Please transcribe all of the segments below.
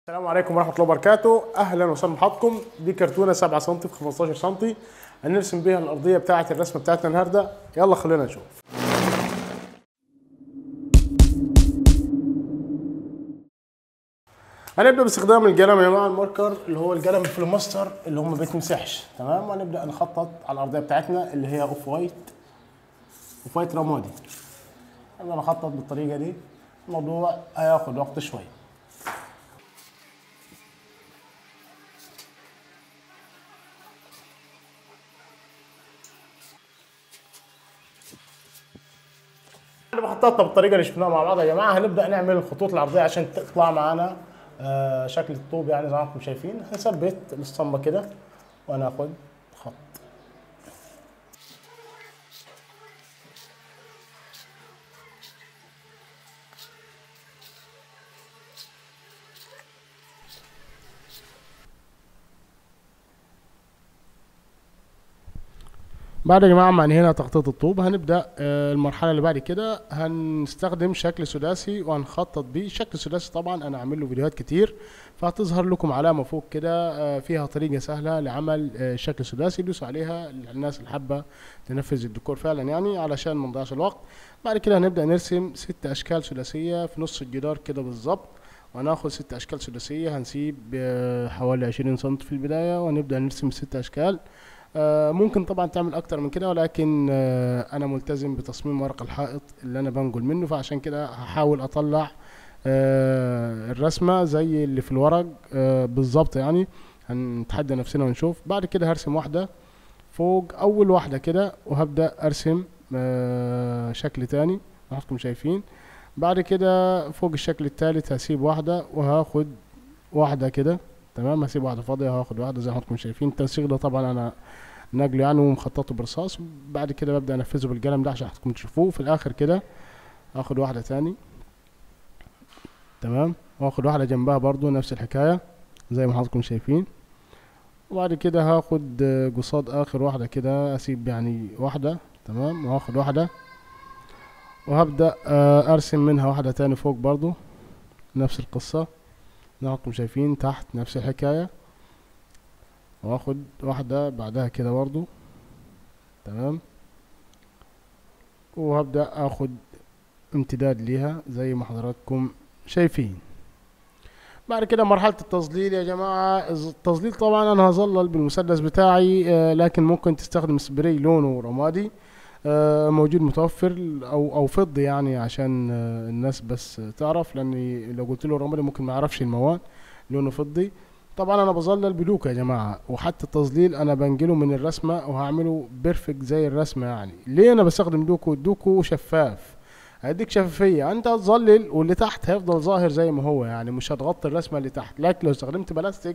السلام عليكم ورحمه الله وبركاته اهلا وسهلا بحضراتكم دي كرتونه 7 سم في 15 سم هنرسم بيها الارضيه بتاعه الرسمه بتاعتنا النهارده يلا خلينا نشوف هنبدا باستخدام القلم يا جماعه الماركر اللي هو القلم الفلوماستر اللي هو ما بيتمسحش تمام وهنبدا نخطط على الارضيه بتاعتنا اللي هي اوف وايت اوف وايت رمادي نبدا نخطط بالطريقه دي الموضوع هياخد وقت شويه بعد ما خططنا بالطريقه اللي شفناها مع بعض يا جماعه هنبدا نعمل الخطوط العرضيه عشان تطلع معانا آه شكل الطوب يعني زي ما انتم شايفين هنثبت الاسطمبه كده وهناخد خط بعد يا جماعه ما انهينا تخطيط الطوب هنبدا آه، المرحله اللي بعد كده هنستخدم شكل سداسي وهنخطط بيه شكل سداسي طبعا انا عامل له فيديوهات كتير فهتظهر لكم علامه فوق كده آه، فيها طريقه سهله لعمل آه، شكل سداسي دوسوا عليها الناس اللي حابه تنفذ الديكور فعلا يعني علشان ما نضيعش الوقت بعد كده هنبدا نرسم ست اشكال سداسيه في نص الجدار كده بالظبط وهناخد ست اشكال سداسيه هنسيب آه، حوالي 20 سم في البدايه وهنبدا نرسم ست اشكال آه، ممكن طبعا تعمل اكتر من كده ولكن آه، انا ملتزم بتصميم ورق الحائط اللي انا بنقل منه فعشان كده هحاول اطلع آه، الرسمه زي اللي في الورق آه، بالظبط يعني هنتحدى نفسنا ونشوف بعد كده هرسم واحده فوق اول واحده كده وهبدا ارسم آه، شكل تاني حضراتكم شايفين بعد كده فوق الشكل التالت هسيب واحده وهاخد واحده كده تمام هسيب واحده فاضيه وهاخد واحده زي ما حضراتكم شايفين التنسيق ده طبعا انا نقله يعني ومخططه برصاص بعد كده ببدا انفذه بالقلم ده عشان حضراتكم تشوفوه في الاخر كده هاخد واحده تاني تمام واخد واحده جنبها برضو نفس الحكايه زي ما حضراتكم شايفين وبعد كده هاخد آه، قصاد اخر واحده كده اسيب يعني واحده تمام وهاخد واحده وهبدا آه، ارسم منها واحده تاني فوق برضو نفس القصه زي ما حضراتكم شايفين تحت نفس الحكايه واخد واحدة بعدها كده برضو تمام وهبدأ اخد امتداد ليها زي ما حضراتكم شايفين بعد كده مرحلة التظليل يا جماعة التظليل طبعا انا هظلل بالمسدس بتاعي آه، لكن ممكن تستخدم سبراي لونه رمادي آه، موجود متوفر او او فضي يعني عشان آه، الناس بس تعرف لاني لو قلت له رمادي ممكن ما يعرفش المواد لونه فضي طبعا انا بظلل بدوكا يا جماعه وحتى التظليل انا بنجله من الرسمه وهعمله بيرفكت زي الرسمه يعني ليه انا بستخدم دوكو الدوكو شفاف هيديك شفافيه انت هتظلل واللي تحت هيفضل ظاهر زي ما هو يعني مش هتغطي الرسمه اللي تحت لكن لو استخدمت بلاستيك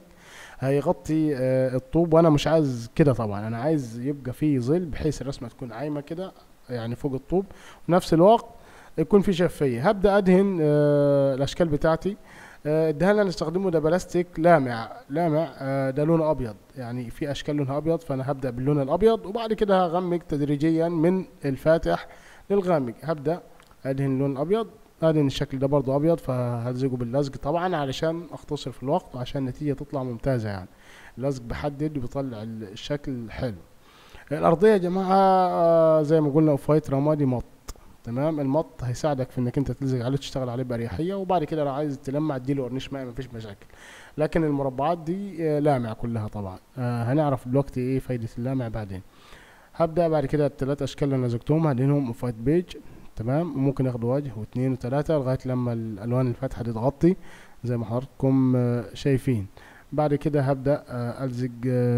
هيغطي آه، الطوب وانا مش عايز كده طبعا انا عايز يبقى فيه ظل بحيث الرسمه تكون عايمه كده يعني فوق الطوب وفي نفس الوقت يكون في شفافيه هبدا ادهن آه، الاشكال بتاعتي آه، الدهان اللي هنستخدمه ده بلاستيك لامع لامع آه، ده لونه ابيض يعني في اشكال لونها ابيض فانا هبدا باللون الابيض وبعد كده هغمق تدريجيا من الفاتح للغامق هبدا ادهن اللون الابيض ادهن الشكل ده برضو ابيض فهلزقه باللزق طبعا علشان اختصر في الوقت وعشان النتيجه تطلع ممتازه يعني اللزق بحدد وبيطلع ال- الشكل حلو الارضيه يا جماعه آه، زي ما قلنا اوف وايت رمادي مط تمام المط هيساعدك في انك انت تلزق عليه تشتغل عليه باريحيه وبعد كده لو عايز تلمع اديله ورنيش مائي مفيش مشاكل لكن المربعات دي آه، لامع كلها طبعا آه، هنعرف دلوقتي ايه فايده اللامع بعدين هبدا بعد كده الثلاث اشكال اللي نزقتهم هدهنهم اوف وايت بيج تمام ممكن ياخدوا وجه واثنين وثلاثه لغايه لما الالوان الفاتحه دي تغطي زي ما حضراتكم آه، شايفين بعد كده هبدا آه، الزق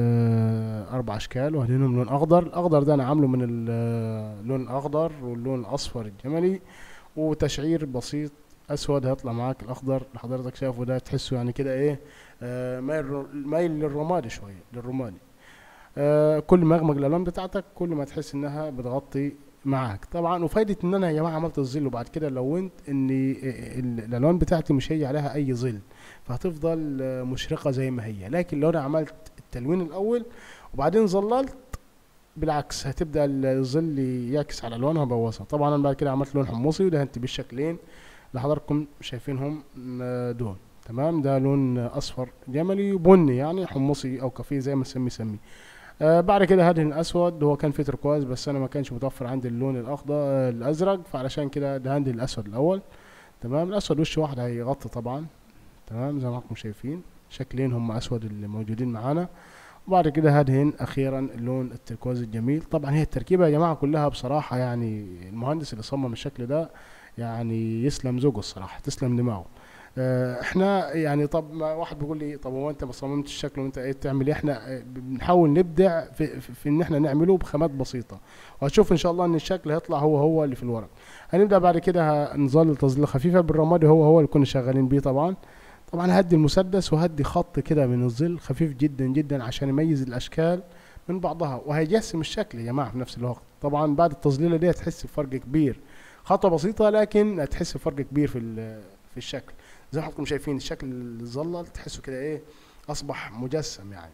آه، اربع اشكال وهدهنهم لون اخضر الاخضر ده انا عامله من ال- آه، اللون الاخضر واللون الاصفر الجملي وتشعير بسيط اسود هيطلع معاك الاخضر اللي حضرتك شايفه ده تحسه يعني كده ايه آه، مايل مايل للرمادي شويه للرمادي آه، كل ما اغمق الالوان بتاعتك كل ما تحس انها بتغطي معاك طبعا وفايده ان انا يا جماعه عملت الظل وبعد كده لونت ان ال- الالوان بتاعتي مش هيجي عليها اي ظل فهتفضل آه، مشرقه زي ما هي لكن لو انا عملت التلوين الاول وبعدين ظللت بالعكس هتبدا الظل يعكس على الالوان وهبوظها طبعا انا بعد كده عملت لون حمصي ودهنت بيه الشكلين اللي حضراتكم شايفينهم آه، دول تمام ده لون اصفر جملي بني يعني حمصي او كافيه زي ما نسميه سميه آه بعد كده هدهن اسود هو كان فيه تركواز بس انا ما كانش متوفر عندي اللون الاخضر آه الازرق فعلشان كده دهنت الاسود الاول تمام الاسود وش واحد هيغطي طبعا تمام زي ما انتم شايفين شكلين هم اسود اللي موجودين معانا وبعد كده هدهن اخيرا اللون التركواز الجميل طبعا هي التركيبه يا جماعه كلها بصراحه يعني المهندس اللي صمم الشكل ده يعني يسلم ذوقه الصراحه تسلم دماغه آه، احنا يعني طب ما واحد بيقول لي طب هو انت ما صممتش الشكل وانت ايه بتعمل ايه احنا آه، بنحاول نبدع في, في, في ان احنا نعمله بخامات بسيطه وهتشوف ان شاء الله ان الشكل هيطلع هو هو اللي في الورق هنبدا بعد كده نظل تظليل خفيفه بالرمادي هو هو اللي كنا شغالين بيه طبعا طبعا هدي المسدس وهدي خط كده من الظل خفيف جدا جدا عشان يميز الاشكال من بعضها وهيجسم الشكل يا جماعه في نفس الوقت طبعا بعد التظليله دي هتحس بفرق كبير خطوه بسيطه لكن هتحس بفرق كبير في ال- في الشكل زي ما حضراتكم شايفين الشكل الظلل تحسه كده ايه اصبح مجسم يعني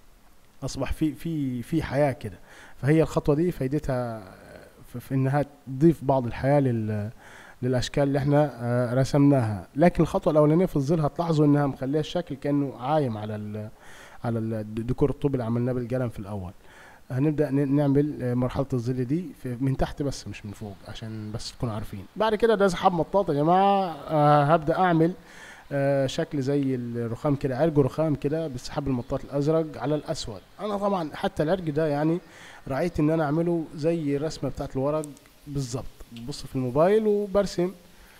اصبح في في في حياه كده فهي الخطوه دي فايدتها في, في انها تضيف بعض الحياه لل للاشكال اللي احنا آه، رسمناها لكن الخطوه الاولانيه في الظل هتلاحظوا انها مخليه الشكل كانه عايم على ال على الديكور الطوبي اللي عملناه بالقلم في الاول هنبدا ن- نعمل آه، مرحله الظل دي في من تحت بس مش من فوق عشان بس تكونوا عارفين بعد كده ده سحاب مطاط يا جماعه آه، هبدا اعمل آه، شكل زي الرخام كده عرق رخام كده بالسحاب المطاط الازرق على الاسود انا طبعا حتى العرق ده يعني رايت ان انا اعمله زي الرسمه بتاعت الورق بالظبط ببص في الموبايل وبرسم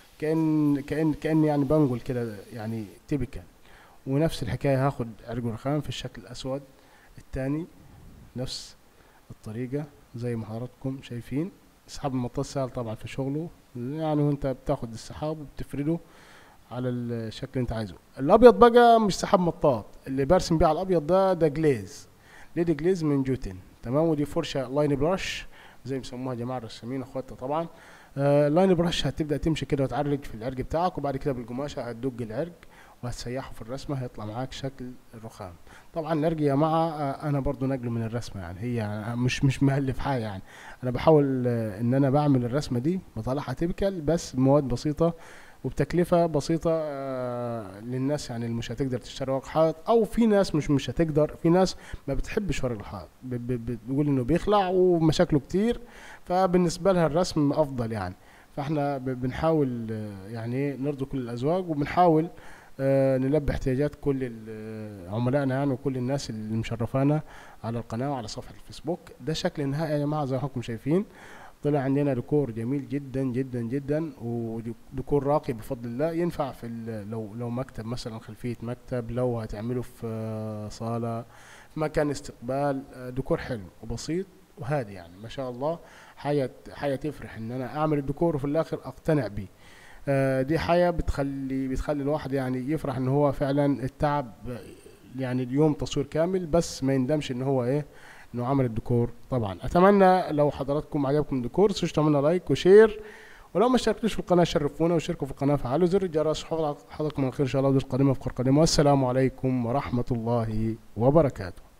كان كان كاني يعني بنقل كده يعني تيبيكال ونفس الحكايه هاخد عرق رخام في الشكل الاسود الثاني نفس الطريقه زي ما حضراتكم شايفين سحاب المطاط سهل طبعا في شغله يعني وانت بتاخد السحاب وبتفرده على الشكل اللي انت عايزه الابيض بقى مش سحاب مطاط اللي برسم بيه على الابيض ده ده جليز ليدي جليز من جوتن تمام ودي فرشه لاين براش زي ما بيسموها جماعه الرسامين اخواتنا طبعا آه لاين براش هتبدا تمشي كده وتعرج في العرق بتاعك وبعد كده بالقماشه هتدق العرق وهتسيحه في الرسمه هيطلع معاك شكل الرخام طبعا العرق يا جماعه آه انا برضو نقله من الرسمه يعني هي مش مش مهلف حاجه يعني انا بحاول آه ان انا بعمل الرسمه دي بطلعها تيبكال بس بمواد بسيطه وبتكلفة بسيطة آه، للناس يعني اللي مش هتقدر تشتري ورق حائط أو في ناس مش مش هتقدر في ناس ما بتحبش ورق الحائط ب- ب- بتقول إنه بيخلع ومشاكله كتير فبالنسبة لها الرسم أفضل يعني فاحنا ب- بنحاول آه، يعني إيه نرضي كل الأذواق وبنحاول آه، نلبي احتياجات كل ال- عملائنا يعني وكل الناس اللي مشرفانا على القناة وعلى صفحة الفيسبوك ده شكل النهائي يا جماعة زي ما حضراتكم شايفين طلع عندنا ديكور جميل جدا جدا جدا وديكور راقي بفضل الله ينفع في ال- لو لو مكتب مثلا خلفيه مكتب لو هتعمله في آه، صاله في مكان استقبال آه، ديكور حلو وبسيط وهادي يعني ما شاء الله حاجه حاجه تفرح ان انا اعمل الديكور وفي الاخر اقتنع بيه آه، دي حاجه بتخلي بتخلي الواحد يعني يفرح ان هو فعلا التعب آه، يعني اليوم تصوير كامل بس ما يندمش ان هو ايه انه عمل الديكور طبعا اتمنى لو حضراتكم عجبكم الديكور تنسوش تعملوا لايك وشير ولو ما اشتركتوش في القناه شرفونا وشاركوا في القناه فعلوا زر الجرس حضراتكم على خير ان شاء الله في القادمه في القادمه والسلام عليكم ورحمه الله وبركاته